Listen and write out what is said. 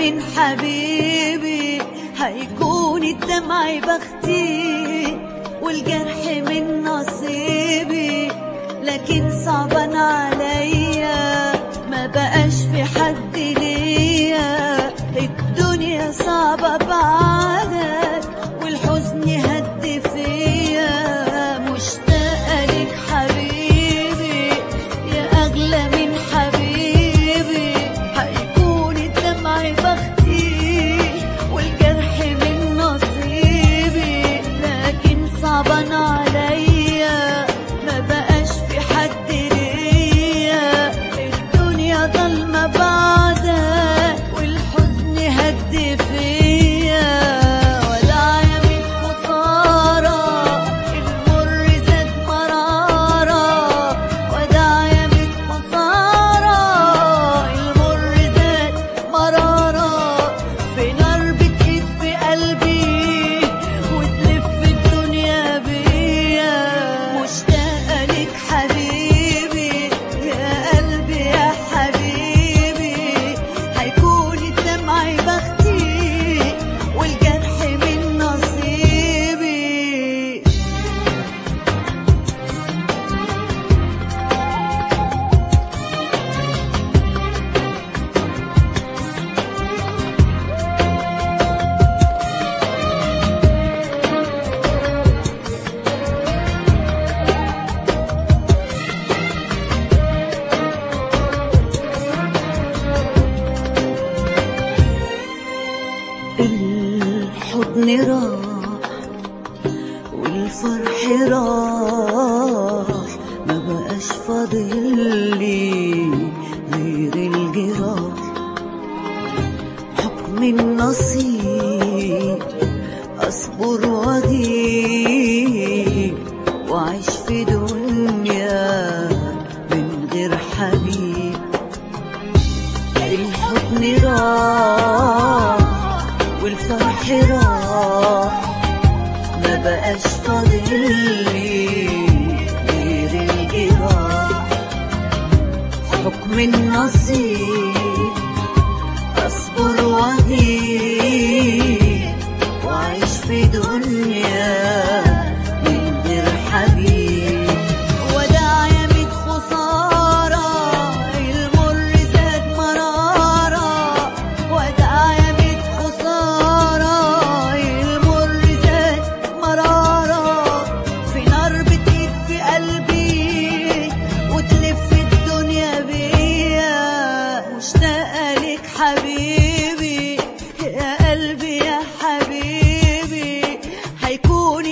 من حبيبي هيكون الدمع بختي والجرح من نصيبي لكن صعبان عليا ما بقاش في حد ليا الدنيا صعبة بعدك والحزن هد فيا مشتاقة لك حبيبي يا أغلى من حبيبي هيكون الدمع بختي والجرح من نصيبي لكن صعبان عليا ما بقاش في حد ليا الدنيا ضلمة بعدك والحزن هد فيا وداعية من خسارة المر زاد مرارة وداعية من خسارة المر زاد مرارة في نار بتقيد في قلبي وتلف الدنيا بيا مشتاقة لك حبيبي يا قلبي يا حبيبي هيكون الدمع بختي والجرح من نصيبي الحضن راح والفرح راح ما بقاش فاضل لي غير الجراح حكم النصيب اصبر واغيب واعيش في دنيا من غير حبيب الحضن راح والفرح راح ما بقاش فاضل لي غير الجراح حكم النصيب اصبر واغيب واعيش في دنيا من غير حبيب وداعية من خسارة المر زاد مرارة وداعية من خسارة المر زاد مرارة في نار بتقيد في قلبي وتلف الدنيا بيا مشتاقة لك حبيبي يا قلبي يا حبيبي هيكون